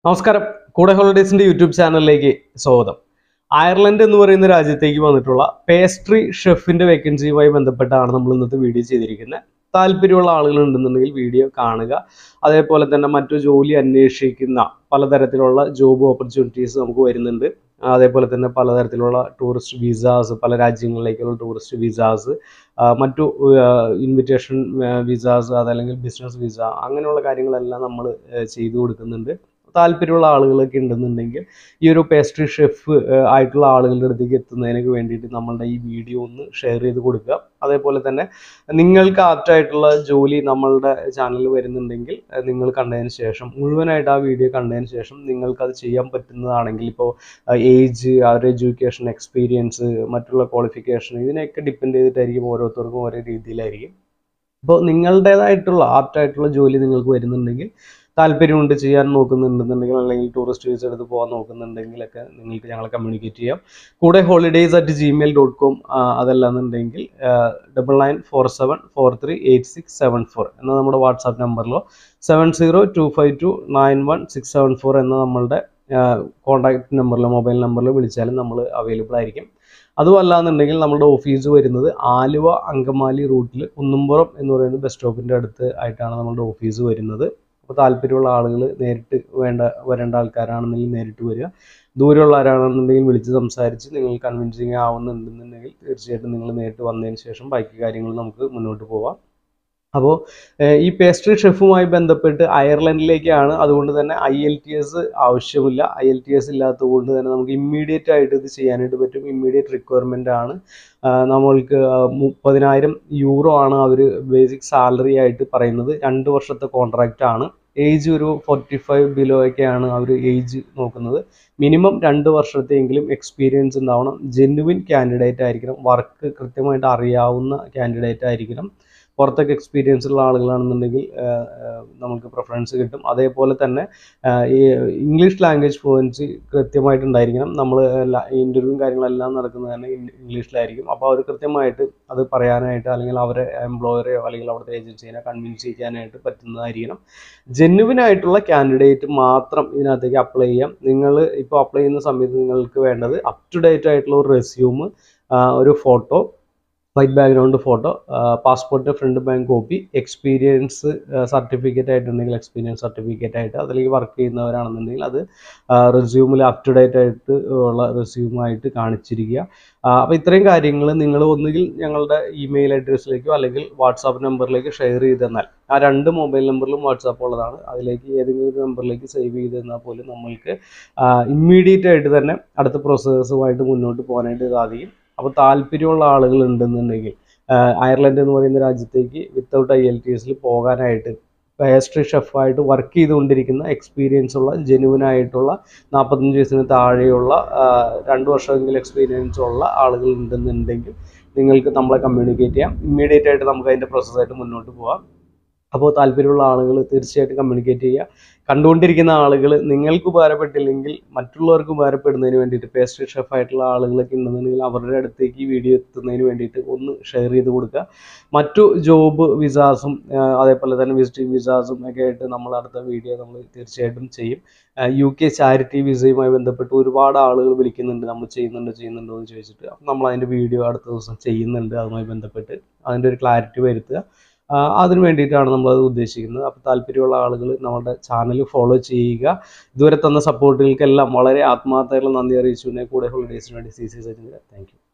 നമസ്കാരം കൂടെ ഹോളിഡേസിന്റെ യൂട്യൂബ് ചാനലിലേക്ക് സ്വാഗതം അയർലൻഡ് എന്ന് പറയുന്ന രാജ്യത്തേക്ക് വന്നിട്ടുള്ള പേസ്ട്രി ഷെഫിന്റെ വേക്കൻസിയുമായി ബന്ധപ്പെട്ടാണ് നമ്മൾ ഇന്നത്തെ വീഡിയോ ചെയ്തിരിക്കുന്നത് താല്പര്യമുള്ള ആളുകൾ ഉണ്ടെന്നുണ്ടെങ്കിൽ വീഡിയോ കാണുക അതേപോലെ തന്നെ മറ്റു ജോലി അന്വേഷിക്കുന്ന പലതരത്തിലുള്ള ജോബ് ഓപ്പർച്യൂണിറ്റീസ് നമുക്ക് വരുന്നുണ്ട് അതേപോലെ തന്നെ പലതരത്തിലുള്ള ടൂറിസ്റ്റ് വിസാസ് പല രാജ്യങ്ങളിലേക്കുള്ള ടൂറിസ്റ്റ് വിസാസ് മറ്റു ഇൻവിറ്റേഷൻ വിസാസ് അതല്ലെങ്കിൽ ബിസിനസ് വിസ അങ്ങനെയുള്ള കാര്യങ്ങളെല്ലാം നമ്മൾ ചെയ്തു കൊടുക്കുന്നുണ്ട് താല്പര്യമുള്ള ആളുകളൊക്കെ ഉണ്ടെന്നുണ്ടെങ്കിൽ ഈ ഒരു പേസ്ട്രി ഷെഫ് ആയിട്ടുള്ള ആളുകളുടെ അടുത്തേക്ക് എത്തുന്നതിനൊക്കെ വേണ്ടിയിട്ട് നമ്മളുടെ ഈ വീഡിയോ ഒന്ന് ഷെയർ ചെയ്ത് കൊടുക്കുക അതേപോലെ തന്നെ നിങ്ങൾക്ക് ആപ്റ്റായിട്ടുള്ള ജോലി നമ്മളുടെ ചാനലിൽ വരുന്നുണ്ടെങ്കിൽ അഹ് നിങ്ങൾ കണ്ടതിന് ശേഷം മുഴുവനായിട്ട് ആ വീഡിയോ കണ്ടതിന് ശേഷം നിങ്ങൾക്ക് അത് ചെയ്യാൻ പറ്റുന്നതാണെങ്കിൽ ഇപ്പോൾ ഏജ് അവരുടെ എഡ്യൂക്കേഷൻ എക്സ്പീരിയൻസ് മറ്റുള്ള ക്വാളിഫിക്കേഷൻ ഇതിനെയൊക്കെ ഡിപ്പെൻഡ് ചെയ്തിട്ടായിരിക്കും ഓരോരുത്തർക്കും ഓരോ രീതിയിലായിരിക്കും അപ്പോൾ നിങ്ങളുടേതായിട്ടുള്ള ആപ്റ്റായിട്ടുള്ള ജോലി നിങ്ങൾക്ക് വരുന്നുണ്ടെങ്കിൽ താല്പര്യമുണ്ട് ചെയ്യാൻ നോക്കുന്നുണ്ടെന്നുണ്ടെങ്കിൽ അല്ലെങ്കിൽ ടൂറിസ്റ്റ് വിസ എടുത്ത് പോകാൻ നോക്കുന്നുണ്ടെങ്കിലൊക്കെ നിങ്ങൾക്ക് ഞങ്ങളെ കമ്മ്യൂണിക്കേറ്റ് ചെയ്യാം കൂടെ holidays at Gmail dot com അതല്ലാന്നുണ്ടെങ്കിൽ double nine four seven four three eight six seven four എന്ന നമ്മുടെ വാട്സാപ്പ് നമ്പറിലോ seven zero two five two nine one six seven four എന്ന നമ്മളുടെ കോൺടാക്ട് നമ്പറിലോ മൊബൈൽ നമ്പറിലോ വിളിച്ചാലും നമ്മൾ അവൈലബിൾ ആയിരിക്കും അതുമല്ല എന്നുണ്ടെങ്കിൽ നമ്മുടെ ഓഫീസ് വരുന്നത് ആലുവ അങ്കമാലി റൂട്ടിൽ കുന്നുംപുറം എന്ന് പറയുന്ന ബസ് സ്റ്റോപ്പിൻ്റെ അടുത്ത് ആയിട്ടാണ് നമ്മുടെ ഓഫീസ് വരുന്നത് അപ്പോൾ താല്പര്യമുള്ള ആളുകൾ നേരിട്ട് വേണ്ട വരേണ്ട ആൾക്കാരാണെന്നുണ്ടെങ്കിൽ നേരിട്ട് വരിക ദൂരമുള്ളവരാണെന്നുണ്ടെങ്കിൽ വിളിച്ച് സംസാരിച്ച് നിങ്ങൾ കൺവിൻസിങ് ആവുന്നുണ്ടെന്നുണ്ടെങ്കിൽ തീർച്ചയായിട്ടും നിങ്ങൾ നേരിട്ട് വന്നതിന് ശേഷം ബാക്കി കാര്യങ്ങൾ നമുക്ക് മുന്നോട്ട് പോവാം അപ്പോൾ ഈ പേസ്ട്രി ഷെഫുമായി ബന്ധപ്പെട്ട് അയർലൻഡിലേക്കാണ് അതുകൊണ്ട് തന്നെ ഐ എൽ ടി എസ് ആവശ്യമില്ല ഐ എൽ ടി എസ് ഇല്ലാത്തത് കൊണ്ട് തന്നെ നമുക്ക് ഇമ്മീഡിയറ്റ് ആയിട്ട് ഇത് ചെയ്യാനായിട്ട് പറ്റും ഇമ്മീഡിയറ്റ് റിക്വയർമെൻ്റ് ആണ് ആ, നമ്മൾക്ക് ആ, മുപ്പതിനായിരം യൂറോ ആണ് അവർ ബേസിക് സാലറി ആയിട്ട് പറയുന്നത് രണ്ട് വർഷത്തെ കോൺട്രാക്റ്റ് ആണ് ഏജ് ഒരു ഫോർട്ടി ഫൈവ് ബിലോ ഒക്കെയാണ് അവർ ഏജ് നോക്കുന്നത് മിനിമം രണ്ട് വർഷത്തെയെങ്കിലും എക്സ്പീരിയൻസ് ഉണ്ടാവണം ജെന്യുവിൻ കാൻഡിഡേറ്റ് ആയിരിക്കണം വർക്ക് കൃത്യമായിട്ട് അറിയാവുന്ന കാൻഡിഡേറ്റ് ആയിരിക്കണം പുറത്തൊക്കെ എക്സ്പീരിയൻസ് ഉള്ള ആളുകളാണെന്നുണ്ടെങ്കിൽ ആ, ആ, നമുക്ക് പ്രിഫറൻസ് കിട്ടും അതേപോലെ തന്നെ ആ, ഈ ഇംഗ്ലീഷ് ലാംഗ്വേജ് ഫ്ലുവൻസി കൃത്യമായിട്ടുണ്ടായിരിക്കണം നമ്മൾ ഇൻ്റർവ്യൂവും കാര്യങ്ങളെല്ലാം നടക്കുന്നത് തന്നെ ഇൻ- ഇംഗ്ലീഷിലായിരിക്കും അപ്പോൾ അവർ കൃത്യമായിട്ട് അത് പറയാനായിട്ട് അല്ലെങ്കിൽ അവരെ എംപ്ലോയറെയോ അല്ലെങ്കിൽ അവിടുത്തെ ഏജൻസീനെ കൺവിൻസ് ചെയ്യാനായിട്ട് പറ്റുന്നതായിരിക്കണം ജെന്യുവിൻ ആയിട്ടുള്ള കാൻഡിഡേറ്റ് മാത്രം ഇതിനകത്തേക്ക് അപ്ലൈ ചെയ്യാം നിങ്ങൾ ഇപ്പോൾ അപ്ലൈ ചെയ്യുന്ന സമയത്ത് നിങ്ങൾക്ക് വേണ്ടത് അപ് ടു ഡേറ്റ് ആയിട്ടുള്ള ഒരു റെസ്യൂം ഒരു photo white background photo passport front bank copy experience certificate ആയിട്ടുണ്ടെങ്കിൽ എക്സ്പീരിയൻസ് സർട്ടിഫിക്കറ്റ് ആയിട്ട് അതിലേക്ക് വർക്ക് ചെയ്യുന്നവരാണെന്നുണ്ടെങ്കിൽ അത് റെസ്യൂമിൽ അപ് ടു ഡേറ്റ് ആയിട്ട് ഉള്ള റെസ്യൂമായിട്ട് കാണിച്ചിരിക്കുക അപ്പോൾ ഇത്രയും കാര്യങ്ങൾ നിങ്ങൾ ഒന്നുകിൽ ഞങ്ങളുടെ ഇമെയിൽ അഡ്രസ്സിലേക്കോ അല്ലെങ്കിൽ വാട്സാപ്പ് നമ്പറിലേക്ക് ഷെയർ ചെയ്ത് തന്നാൽ ആ രണ്ട് മൊബൈൽ നമ്പറിലും വാട്സാപ്പ് ഉള്ളതാണ് അതിലേക്ക് ഏതെങ്കിലും ഒരു നമ്പറിലേക്ക് സേവ് ചെയ്ത് തന്നാൽ പോലും നമ്മൾക്ക് ഇമ്മീഡിയറ്റ് ആയിട്ട് തന്നെ അടുത്ത പ്രോസസ്സുമായിട്ട് മുന്നോട്ട് പോകാനായിട്ട് സാധിക്കും അപ്പോൾ താല്പര്യമുള്ള ആളുകൾ ഉണ്ടെന്നുണ്ടെങ്കിൽ ആഹ് അയർലൻഡ് എന്ന് പറയുന്ന രാജ്യത്തേക്ക് വിത്തൗട്ട് ഐ എൽ ടി എസിൽ പോകാനായിട്ട് പേസ്ട്രി ഷെഫായിട്ട് വർക്ക് ചെയ്തുകൊണ്ടിരിക്കുന്ന എക്സ്പീരിയൻസ് ഉള്ള ജെനുവൻ ആയിട്ടുള്ള നാൽപ്പത്തഞ്ച് വയസ്സിന് താഴെയുള്ള ആഹ് രണ്ട് വർഷമെങ്കിലും എക്സ്പീരിയൻസ് ഉള്ള ആളുകൾ ഉണ്ടെന്നുണ്ടെങ്കിൽ നിങ്ങൾക്ക് നമ്മളെ കമ്മ്യൂണിക്കേറ്റ് ചെയ്യാം ഇമ്മീഡിയറ്റ് ആയിട്ട് നമുക്ക് അതിൻ്റെ പ്രോസസ്സായിട്ട് മുന്നോട്ട് പോകാം അപ്പോൾ താല്പര്യമുള്ള ആളുകൾ തീർച്ചയായിട്ടും കമ്മ്യൂണിക്കേറ്റ് ചെയ്യുക കണ്ടുകൊണ്ടിരിക്കുന്ന ആളുകൾ നിങ്ങൾക്ക് ഉപകാരപ്പെട്ടില്ലെങ്കിൽ മറ്റുള്ളവർക്ക് ഉപകാരപ്പെടുന്നതിന് വേണ്ടിയിട്ട് പേസ്ട്രി ഷെഫ് ആയിട്ടുള്ള ആളുകളൊക്കെ ഉണ്ടെന്നുണ്ടെങ്കിൽ അവരുടെ അടുത്തേക്ക് ഈ വീഡിയോ എത്തുന്നതിന് വേണ്ടിയിട്ട് ഒന്ന് ഷെയർ ചെയ്ത് കൊടുക്കുക മറ്റു ജോബ് വിസാസും അതേപോലെ തന്നെ വിസിറ്റിംഗ് വിസാസും ഒക്കെ ആയിട്ട് നമ്മൾ അടുത്ത വീഡിയോ നമ്മൾ തീർച്ചയായിട്ടും ചെയ്യും യു കെ ചാരിറ്റി വിസയുമായി ബന്ധപ്പെട്ട് ഒരുപാട് ആളുകൾ വിളിക്കുന്നുണ്ട് നമ്മൾ ചെയ്യുന്നുണ്ട് ചെയ്യുന്നുണ്ടോ എന്ന് ചോദിച്ചിട്ട് അപ്പം നമ്മൾ അതിൻ്റെ വീഡിയോ അടുത്ത ദിവസം ചെയ്യുന്നുണ്ട് അതുമായി ബന്ധപ്പെട്ട് അതിൻ്റെ ഒരു ക്ലാരിറ്റി വരുത്തുക ആ, അതിന് വേണ്ടിയിട്ടാണ് നമ്മളത് ഉദ്ദേശിക്കുന്നത് അപ്പോൾ താല്പര്യമുള്ള ആളുകൾ നമ്മുടെ ചാനൽ ഫോളോ ചെയ്യുക ഇതുവരെ തന്ന സപ്പോർട്ടുകൾക്കെല്ലാം വളരെ ആത്മാർത്ഥമായിട്ടുള്ള നന്ദി അറിയിച്ചു കൂടെ ഹോളിഡേയ്സിന് വേണ്ടി സി സി സച്ചിൻ്റെ താങ്ക് യു